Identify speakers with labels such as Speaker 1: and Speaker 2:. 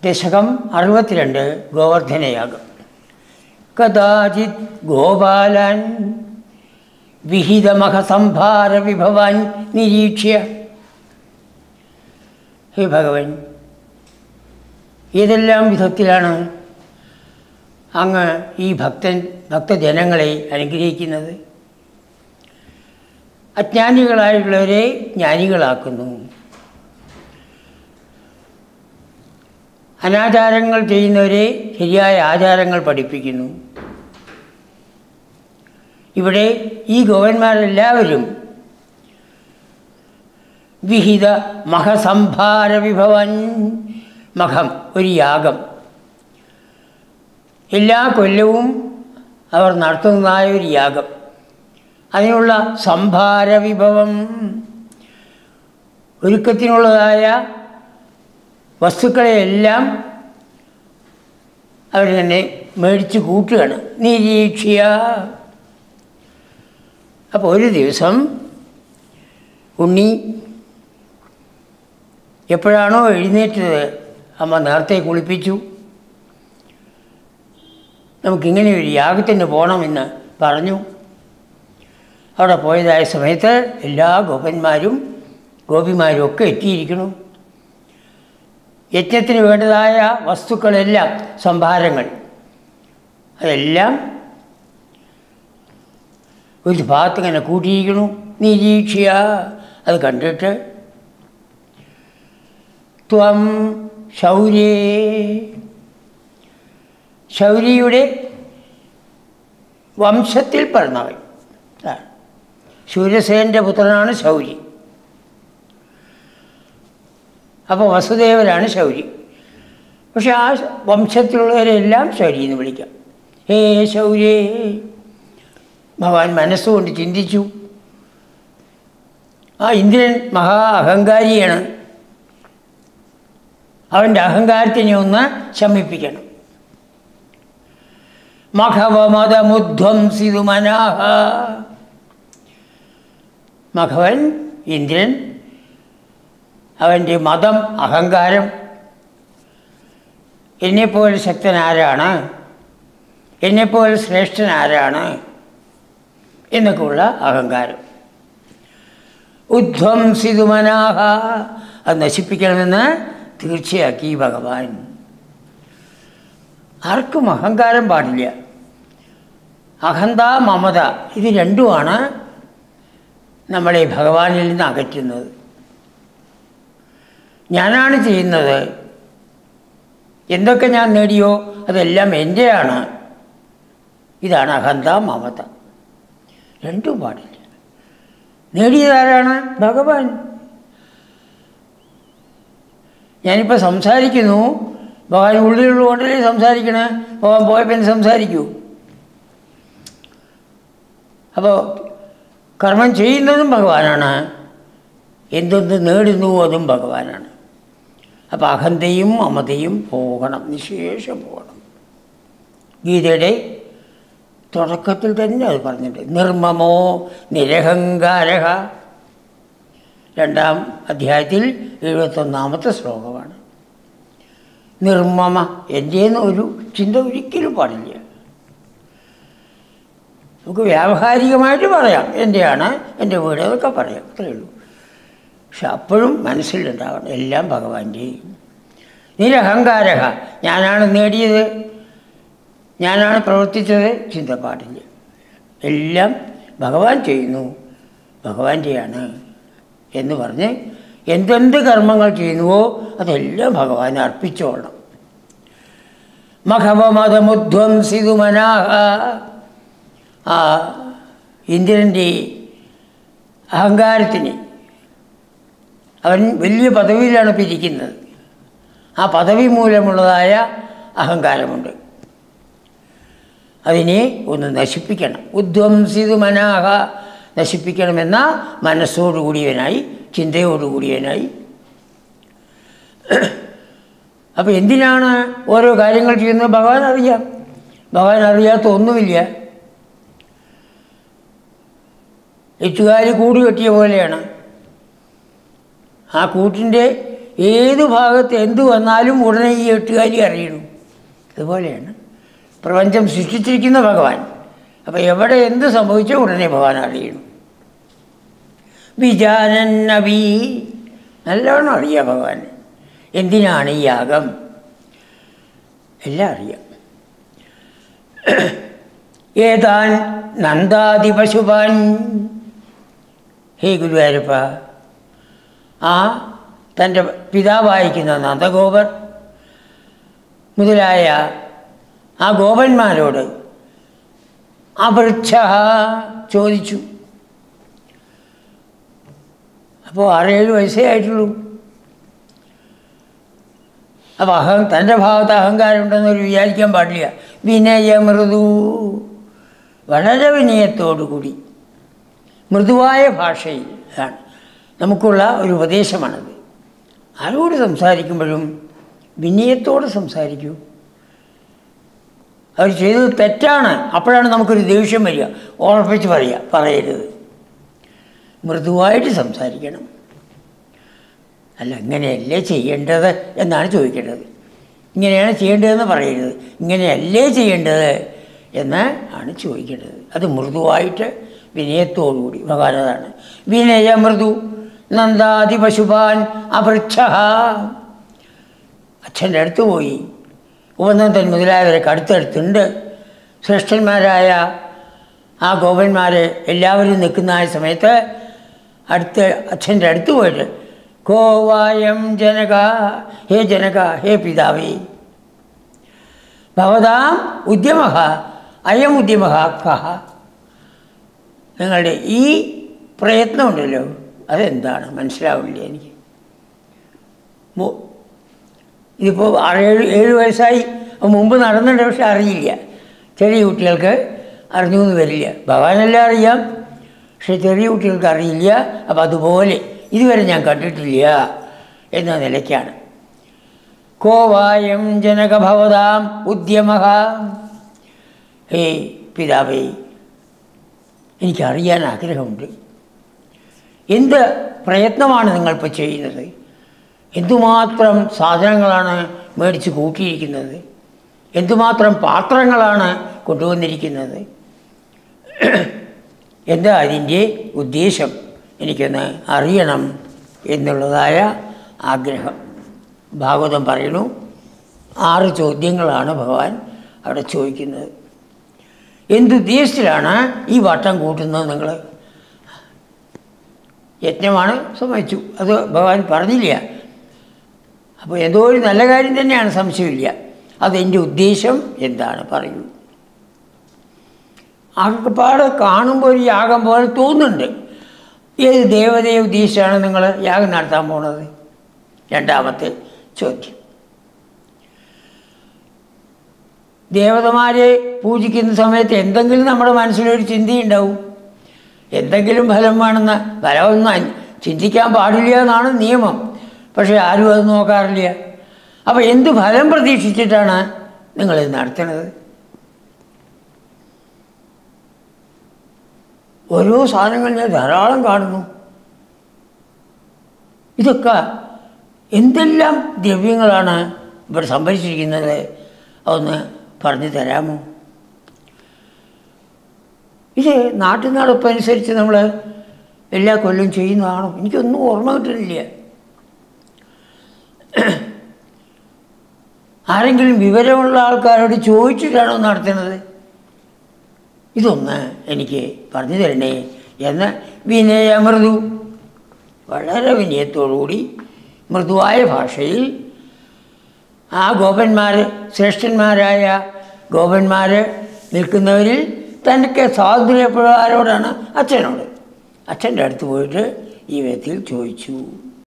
Speaker 1: ദശകം അറുപത്തിരണ്ട് ഗോവർദ്ധനയാഗം കഥാചിത് ഗോപാലാൻ വിഹിതമഹസംഭാര വിഭവാൻ നിരീക്ഷ്യ ഹേ ഭഗവൻ ഏതെല്ലാം വിധത്തിലാണ് അങ്ങ് ഈ ഭക്തൻ ഭക്തജനങ്ങളെ അനുഗ്രഹിക്കുന്നത് അജ്ഞാനികളായുള്ളവരെ ജ്ഞാനികളാക്കുന്നു അനാചാരങ്ങൾ ചെയ്യുന്നവരെ ശരിയായ ആചാരങ്ങൾ പഠിപ്പിക്കുന്നു ഇവിടെ ഈ ഗോവന്മാരെല്ലാവരും വിഹിത മഹസംഭാര വിഭവൻ മഹം ഒരു യാഗം എല്ലാ കൊല്ലവും അവർ നടത്തുന്നതായ ഒരു യാഗം അതിനുള്ള സംഭാര വിഭവം ഒരുക്കത്തിനുള്ളതായ വസ്തുക്കളെയെല്ലാം അവർ തന്നെ മേടിച്ച് കൂട്ടുകയാണ് നിരീക്ഷ്യ അപ്പോൾ ഒരു ദിവസം ഉണ്ണി എപ്പോഴാണോ എഴുന്നേറ്റത് അമ്മ നേരത്തെ കുളിപ്പിച്ചു നമുക്കിങ്ങനെ ഒരു യാഗത്തിന് പോകണമെന്ന് പറഞ്ഞു അവിടെ പോയതായ സമയത്ത് എല്ലാ ഗോപന്മാരും ഗോപിമാരും ഒക്കെ എത്തിയിരിക്കണം യജ്ഞത്തിന് വേണ്ടതായ വസ്തുക്കളെല്ലാം സംഭാരങ്ങൾ അതെല്ലാം ഒരു ഭാഗത്ത് ഇങ്ങനെ കൂട്ടിയിരിക്കണു നിരീക്ഷ്യ അത് കണ്ടിട്ട് ത്വം ശൗര്യേ ശൗര്യയുടെ വംശത്തിൽ പിറന്നവൻ അതാണ്. ശൂര്യസേൻ്റെ പുത്രനാണ് ശൗരി അപ്പോൾ വസുദേവരാണ് ശൗരി പക്ഷെ ആ വംശത്തിലുള്ളവരെല്ലാം ശൗരി എന്ന് വിളിക്കാം ഹേ ശൗര്യേ ഭഗവാൻ മനസ്സുകൊണ്ട് ചിന്തിച്ചു ആ ഇന്ദ്രൻ മഹാ അഹങ്കാരിയാണ് അവൻ്റെ അഹങ്കാരത്തിനെ ഒന്ന് ശമിപ്പിക്കണം മഖവമതമുധ്വംസിതു മനാഹ മഖവൻ ഇന്ദ്രൻ അവൻ്റെ മതം അഹങ്കാരം എന്നെപ്പോലെ ശക്തൻ ആരാണ് എന്നെപ്പോലെ ശ്രേഷ്ഠൻ ആരാണ് എന്നൊക്കെയുള്ള അഹങ്കാരം ഉധ്വംസിതു മനാഹ അത് നശിപ്പിക്കണമെന്ന് തീർച്ചയാക്കി ഭഗവാൻ ആർക്കും അഹങ്കാരം പാടില്ല അഹന്ത മമത ഇത് രണ്ടുമാണ് നമ്മളെ ഭഗവാനിൽ നിന്ന് അകറ്റുന്നത് ഞാനാണ് ചെയ്യുന്നത് എന്തൊക്കെ ഞാൻ നേടിയോ അതെല്ലാം എൻ്റെയാണ് ഇതാണ് അഹന്ത മമത രണ്ടും പാടില്ല നേടിയതാരാണ് ഭഗവാൻ ഞാനിപ്പോൾ സംസാരിക്കുന്നു ഭഗവാൻ ഉള്ളിലുള്ളതുകൊണ്ടല്ലേ സംസാരിക്കണേ ഭഗവാൻ പോയപ്പോൾ സംസാരിക്കൂ അപ്പോൾ കർമ്മം ചെയ്യുന്നതും ഭഗവാനാണ് എന്തൊന്ന് നേടുന്നുവോ അതും ഭഗവാനാണ് അപ്പോൾ അഹന്തയും മമതയും പോകണം നിശേഷം പോകണം ഗീതയുടെ തുടക്കത്തിൽ തന്നെ അത് പറഞ്ഞിട്ടുണ്ട് നിർമ്മമോ നിരഹങ്കാര രണ്ടാം അധ്യായത്തിൽ എഴുപത്തൊന്നാമത്തെ ശ്ലോകമാണ് നിർമ്മമ എൻ്റെന്ന് ഒരു ചിന്ത ഒരിക്കലും പാടില്ല നമുക്ക് വ്യാവഹാരികമായിട്ട് പറയാം എൻ്റെയാണ് എൻ്റെ വീട് അതൊക്കെ പറയാം അത്രയേ ഉള്ളൂ പക്ഷെ അപ്പോഴും മനസ്സിലുണ്ടാവണം എല്ലാം ഭഗവാന്റെയും നിരഹങ്കാര ഞാനാണ് നേടിയത് ഞാനാണ് പ്രവർത്തിച്ചത് ചിന്ത പാടില്ല എല്ലാം ഭഗവാൻ ചെയ്യുന്നു ഭഗവാന്റെയാണ് എന്ന് പറഞ്ഞ് എന്തെന്ത് കർമ്മങ്ങൾ ചെയ്യുന്നുവോ അതെല്ലാം ഭഗവാൻ അർപ്പിച്ചോളണം മഖവമതമുധ്വംസിതു മനാഹ ആ ഇന്ദ്രൻ്റെ അഹങ്കാരത്തിന് അവൻ വലിയ പദവിയിലാണ് ഇപ്പോൾ ഇരിക്കുന്നത് ആ പദവി മൂലമുള്ളതായ അഹങ്കാരമുണ്ട് അതിനെ ഒന്ന് നശിപ്പിക്കണം ഉദ്വംസിതു മനാഹ നശിപ്പിക്കണമെന്ന മനസ്സോടുകൂടിയവനായി ചിന്തയോടുകൂടിയവനായി അപ്പോൾ എന്തിനാണ് ഓരോ കാര്യങ്ങൾ ചെയ്യുന്നത് ഭഗവാൻ അറിയാം ഭഗവാൻ അറിയാത്ത ഒന്നുമില്ല എച്ചുകാരി കൂട് കെട്ടിയ പോലെയാണ് ആ കൂട്ടിൻ്റെ ഏത് ഭാഗത്ത് എന്ത് വന്നാലും ഉടനെ ഈ എട്ടുകാലി അറിയണം അതുപോലെയാണ് പ്രപഞ്ചം സൃഷ്ടിച്ചിരിക്കുന്ന ഭഗവാൻ അപ്പോൾ എവിടെ എന്ത് സംഭവിച്ചോ ഉടനെ ഭഗവാൻ അറിയണം വിജാനൻ നബി നല്ലോണം അറിയാം ഭഗവാൻ എന്തിനാണ് ഈ യാഗം എല്ലാം അറിയാം ഏതാൻ നന്ദാതി പശുപാൻ ഹേ ഗുരുവായൂരപ്പ ആ തൻ്റെ പിതാവായിരിക്കുന്ന നന്ദഗോപർ മുതലായ ആ ഗോപന്മാരോട് അപൃച്ഛ ചോദിച്ചു അപ്പോൾ ആറേഴ് വയസ്സേ ആയിട്ടുള്ളൂ അപ്പോൾ അഹം തൻ്റെ ഭാഗത്ത് അഹങ്കാരം ഉണ്ടെന്നൊരു വിചാരിക്കാൻ പാടില്ല വിനയമൃദു വളരെ വിനയത്തോടു കൂടി മൃദുവായ ഭാഷയിൽ ആണ് നമുക്കുള്ള ഒരു ഉപദേശമാണത് ആരോട് സംസാരിക്കുമ്പോഴും വിനയത്തോടെ സംസാരിക്കൂ അവർ ചെയ്തത് തെറ്റാണ് അപ്പോഴാണ് നമുക്കൊരു ദേഷ്യം വരിക ഉറപ്പിച്ച് പറയുക പറയരുത് മൃദുവായിട്ട് സംസാരിക്കണം അല്ല ഇങ്ങനെയല്ലേ ചെയ്യേണ്ടത് എന്നാണ് ചോദിക്കേണ്ടത് ഇങ്ങനെയാണ് ചെയ്യേണ്ടതെന്ന് പറയരുത് ഇങ്ങനെയല്ലേ ചെയ്യേണ്ടത് എന്ന് ആണ് ചോദിക്കേണ്ടത് അത് മൃദുവായിട്ട് വിനയത്തോടുകൂടി ഭഗവാനതാണ് വിനയ മൃദു നന്ദാതി പശുപാൻ അപൃച്ഛ അച്ഛൻ്റെ അടുത്ത് പോയി ഉപനന്ദൻ മുതലായവരൊക്കെ അടുത്തടുത്തുണ്ട് ശ്രേഷ്ഠന്മാരായ ആ ഗോപന്മാർ എല്ലാവരും നിൽക്കുന്ന ആ സമയത്ത് അടുത്ത് അച്ഛൻ്റെ അടുത്ത് പോയിട്ട് കോവായം ജനക ഹേ ജനക ഹേ പിതാവേ ഭവതാം ഉദ്യമ അയം ഉദ്യമ കഹ നിങ്ങളുടെ ഈ പ്രയത്നമുണ്ടല്ലോ അതെന്താണ് മനസ്സിലാവില്ല എനിക്ക് മു- ഇതിപ്പോൾ ആറേഴ് ഏഴ് വയസ്സായി അപ്പോൾ മുമ്പ് നടന്നിട്ടുണ്ട് പക്ഷെ അറിയില്ല ചെറിയ കുട്ടികൾക്ക് അറിഞ്ഞു എന്ന് വരില്ല ഭഗവാനെല്ലാം അറിയാം പക്ഷെ ചെറിയ കുട്ടികൾക്ക് അറിയില്ല അപ്പോൾ അതുപോലെ ഇതുവരെ ഞാൻ കണ്ടിട്ടില്ല എന്ന നിലയ്ക്കാണ് കോവായം ജനകഭവതാം ഉദ്യമ ഹേ പിതാവേ എനിക്കറിയാൻ ആഗ്രഹമുണ്ട് എന്ത് പ്രയത്നമാണ് നിങ്ങളിപ്പോൾ ചെയ്യുന്നത് എന്തുമാത്രം സാധനങ്ങളാണ് മേടിച്ച് കൂട്ടിയിരിക്കുന്നത് എന്തുമാത്രം പാത്രങ്ങളാണ് കൊണ്ടുവന്നിരിക്കുന്നത് എന്താ അതിൻ്റെ ഉദ്ദേശം എനിക്കൊന്ന് അറിയണം എന്നുള്ളതായ ആഗ്രഹം ഭാഗവതം പറയുന്നു ആറ് ചോദ്യങ്ങളാണ് ഭഗവാൻ അവിടെ ചോദിക്കുന്നത് എന്തുദ്ദേശത്തിലാണ് ഈ വട്ടം കൂട്ടുന്നത് നിങ്ങൾ യജ്ഞമാണ് സമ്മതിച്ചു അത് ഭഗവാൻ പറഞ്ഞില്ല അപ്പോൾ എന്തോ ഒരു നല്ല കാര്യം തന്നെയാണ് സംശയമില്ല അതെൻ്റെ ഉദ്ദേശം എന്താണ് പറയൂ ആകപ്പാട് കാണുമ്പോൾ ഒരു യാഗം പോലെ തോന്നുന്നുണ്ട് ഏത് ദേവതയെ ഉദ്ദേശിച്ചാണ് നിങ്ങൾ യാഗം നടത്താൻ പോണത് രണ്ടാമത്തെ ചോദ്യം ദേവതമാരെ പൂജിക്കുന്ന സമയത്ത് എന്തെങ്കിലും നമ്മുടെ മനസ്സിലൊരു ചിന്തയുണ്ടാവും എന്തെങ്കിലും ഫലം വേണമെന്ന് ഫലമൊന്നും അന്- ചിന്തിക്കാൻ പാടില്ല എന്നാണ് നിയമം പക്ഷേ ആരും അത് നോക്കാറില്ല അപ്പോൾ എന്ത് ഫലം പ്രതീക്ഷിച്ചിട്ടാണ് നിങ്ങളിത് നടത്തുന്നത് ഓരോ സാധനങ്ങൾ ഞാൻ ധാരാളം കാണുന്നു ഇതൊക്കെ എന്തെല്ലാം ദ്രവ്യങ്ങളാണ് ഇവിടെ സംഭരിച്ചിരിക്കുന്നത് അതൊന്ന് പറഞ്ഞു തരാമോ ഇത് നാട്ടു നടപ്പനുസരിച്ച് നമ്മൾ എല്ലാ കൊല്ലം ചെയ്യുന്നതാണോ എനിക്കൊന്നും ഓർമ്മ കിട്ടുന്നില്ല ആരെങ്കിലും വിവരമുള്ള ആൾക്കാരോട് ചോദിച്ചിട്ടാണോ നടത്തുന്നത് ഇതൊന്ന് എനിക്ക് പറഞ്ഞു തരണേ എന്ന് വിനയമൃദു വളരെ വിനയത്തോടുകൂടി മൃദുവായ ഭാഷയിൽ ആ ഗോപന്മാർ ശ്രേഷ്ഠന്മാരായ ഗോപന്മാർ നിൽക്കുന്നവരിൽ തനിക്ക് സ്വാതന്ത്ര്യപ്പെടുവാരോടാണ് അച്ഛനോട് അച്ഛൻ്റെ അടുത്ത് പോയിട്ട് ഈ വിധത്തിൽ ചോദിച്ചു